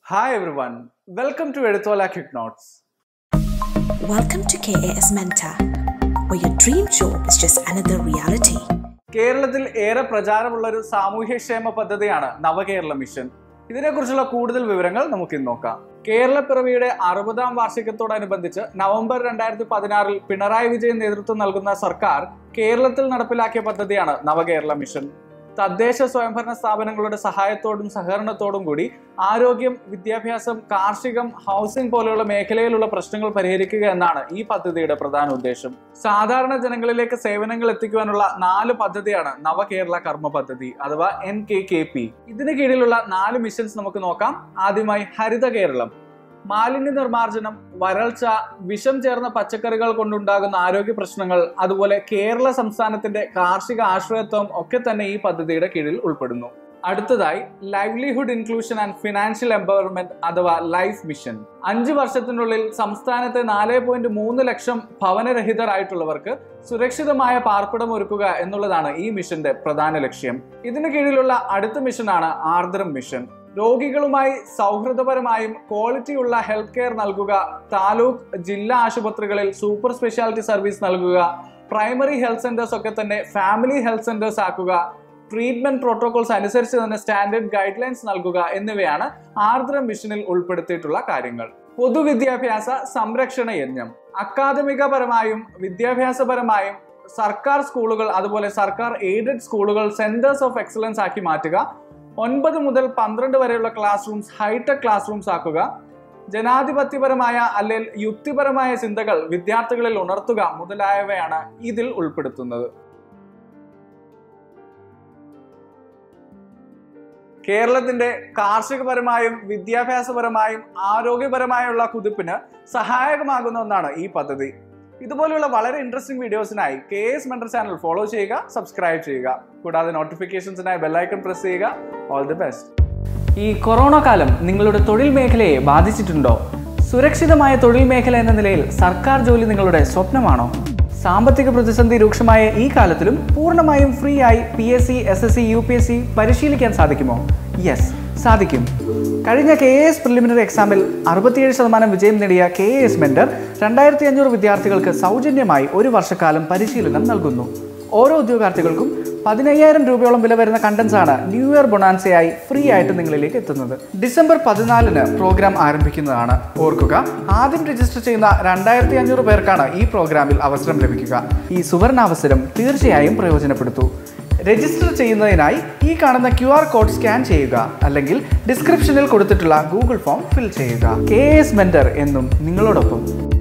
Hi everyone, welcome to Edithola Quick Notes. Welcome to KAS Mentor, where your dream job is just another reality. കേരളത്തിൽ ഏറെ പ്രചാരമുള്ള ഒരു സാമൂഹ്യക്ഷേമ പദ്ധതിയാണ് നവകേരള mission ഇതിനെക്കുറിച്ചുള്ള കൂടുതൽ വിവരങ്ങൾ നമുക്ക് ഇന്ന് നോക്കാം കേരളപ്പിറവിയുടെ അറുപതാം വാർഷികത്തോടനുബന്ധിച്ച് നവംബർ രണ്ടായിരത്തി പതിനാറിൽ പിണറായി വിജയൻ നേതൃത്വം നൽകുന്ന സർക്കാർ കേരളത്തിൽ നടപ്പിലാക്കിയ പദ്ധതിയാണ് നവകേരള മിഷൻ തദ്ദേശ സ്വയംഭരണ സ്ഥാപനങ്ങളുടെ സഹായത്തോടും സഹകരണത്തോടും കൂടി ആരോഗ്യം വിദ്യാഭ്യാസം കാർഷികം ഹൗസിംഗ് പോലെയുള്ള മേഖലയിലുള്ള പ്രശ്നങ്ങൾ പരിഹരിക്കുക എന്നാണ് ഈ പദ്ധതിയുടെ പ്രധാന ഉദ്ദേശം സാധാരണ ജനങ്ങളിലേക്ക് സേവനങ്ങൾ എത്തിക്കുവാനുള്ള നാല് പദ്ധതിയാണ് നവകേരള കർമ്മ പദ്ധതി അഥവാ എൻ കെ കെ പി ഇതിന് കീഴിലുള്ള നാല് മിഷൻസ് നമുക്ക് നോക്കാം ആദ്യമായി ഹരിത കേരളം മാലിന്യ നിർമ്മാർജ്ജനം വരൾച്ച വിഷം ചേർന്ന പച്ചക്കറികൾ കൊണ്ടുണ്ടാകുന്ന ആരോഗ്യ പ്രശ്നങ്ങൾ അതുപോലെ കേരള സംസ്ഥാനത്തിന്റെ കാർഷിക ആശ്രയത്വം ഒക്കെ തന്നെ ഈ പദ്ധതിയുടെ കീഴിൽ ഉൾപ്പെടുന്നു അടുത്തതായി livelihood inclusion and financial empowerment അഥവാ ലൈഫ് മിഷൻ അഞ്ച് വർഷത്തിനുള്ളിൽ സംസ്ഥാനത്തെ നാല് പോയിന്റ് മൂന്ന് ലക്ഷം ഭവനരഹിതരായിട്ടുള്ളവർക്ക് സുരക്ഷിതമായ പാർപ്പിടം ഒരുക്കുക എന്നുള്ളതാണ് ഈ മിഷന്റെ പ്രധാന ലക്ഷ്യം ഇതിന് കീഴിലുള്ള അടുത്ത മിഷനാണ് ആർദ്രം മിഷൻ രോഗികളുമായി സൗഹൃദപരമായും ക്വാളിറ്റിയുള്ള ഹെൽത്ത് കെയർ നൽകുക താലൂക്ക് ജില്ലാ ആശുപത്രികളിൽ സൂപ്പർ സ്പെഷ്യാലിറ്റി സർവീസ് നൽകുക പ്രൈമറി ഹെൽത്ത് സെന്റേഴ്സ് ഒക്കെ തന്നെ ഫാമിലി ഹെൽത്ത് സെന്റേഴ്സ് ആക്കുക ട്രീറ്റ്മെന്റ് പ്രോട്ടോകോൾസ് അനുസരിച്ച് തന്നെ സ്റ്റാൻഡേർഡ് ഗൈഡ് ലൈൻസ് നൽകുക എന്നിവയാണ് ആർദ്രം മിഷനിൽ ഉൾപ്പെടുത്തിയിട്ടുള്ള കാര്യങ്ങൾ പൊതുവിദ്യാഭ്യാസ സംരക്ഷണ യജ്ഞം അക്കാദമികപരമായും വിദ്യാഭ്യാസപരമായും സർക്കാർ സ്കൂളുകൾ അതുപോലെ സർക്കാർ എയ്ഡഡ് സ്കൂളുകൾ സെന്റേഴ്സ് ഓഫ് എക്സലൻസ് ആക്കി മാറ്റുക ഒൻപത് മുതൽ പന്ത്രണ്ട് വരെയുള്ള classrooms high tech classrooms ആക്കുക ജനാധിപത്യപരമായ അല്ലെങ്കിൽ യുക്തിപരമായ ചിന്തകൾ വിദ്യാർത്ഥികളിൽ ഉണർത്തുക മുതലായവയാണ് ഇതിൽ ഉൾപ്പെടുത്തുന്നത് കേരളത്തിന്റെ കാർഷികപരമായും വിദ്യാഭ്യാസപരമായും ആരോഗ്യപരമായുള്ള കുതിപ്പിന് സഹായകമാകുന്ന ഒന്നാണ് ഈ പദ്ധതി ഇതുപോലെയുള്ള വളരെ ഇൻട്രസ്റ്റിംഗ് വീഡിയോസിനായി K S mentor channel follow ചെയ്യുക സബ്സ്ക്രൈബ് ചെയ്യുക കൂടാതെ നോട്ടിഫിക്കേഷൻസിനായി ബെല്ലൈക്കൺ പ്രസ് ചെയ്യുക ഓൾ ദി ബെസ്റ്റ് ഈ കൊറോണ കാലം നിങ്ങളുടെ തൊഴിൽ മേഖലയെ ബാധിച്ചിട്ടുണ്ടോ സുരക്ഷിതമായ തൊഴിൽ മേഖല എന്ന നിലയിൽ സർക്കാർ ജോലി നിങ്ങളുടെ സ്വപ്നമാണോ സാമ്പത്തിക പ്രതിസന്ധി രൂക്ഷമായ ഈ കാലത്തിലും പൂർണ്ണമായും ഫ്രീ ആയി P S C S S C U P S C പരിശീലിക്കാൻ സാധിക്കുമോ യെസ് സാധിക്കും കഴിഞ്ഞ കെ എ എസ് പ്രിലിമിനറി എക്സാമിൽ അറുപത്തിയേഴ് ശതമാനം വിജയം നേടിയ കെ എ എസ് മെന്റർ രണ്ടായിരത്തി അഞ്ഞൂറ് വിദ്യാർത്ഥികൾക്ക് സൗജന്യമായി ഒരു വർഷക്കാലം പരിശീലനം നൽകുന്നു ഓരോ ഉദ്യോഗാർത്ഥികൾക്കും പതിനയ്യായിരം രൂപയോളം വില വരുന്ന കണ്ടൻസ് ആണ് ന്യൂ ഇയർ ബൊണാൻസയായി ഫ്രീ ആയിട്ട് നിങ്ങളിലേക്ക് എത്തുന്നത് ഡിസംബർ പതിനാലിന് പ്രോഗ്രാം ആരംഭിക്കുന്നതാണ് ഓർക്കുക ആദ്യം രജിസ്റ്റർ ചെയ്യുന്ന രണ്ടായിരത്തി അഞ്ഞൂറ് പേർക്കാണ് ഈ പ്രോഗ്രാമിൽ അവസരം ലഭിക്കുക ഈ സുവർണാവസരം തീർച്ചയായും പ്രയോജനപ്പെടുത്തൂ രജിസ്റ്റർ ചെയ്യുന്നതിനായി ഈ കാണുന്ന ക്യു ആർ കോഡ് സ്കാൻ ചെയ്യുക അല്ലെങ്കിൽ ഡിസ്ക്രിപ്ഷനിൽ കൊടുത്തിട്ടുള്ള ഗൂഗിൾ ഫോം ഫിൽ ചെയ്യുക കെ എസ് മെന്റർ എന്നും നിങ്ങളോടൊപ്പം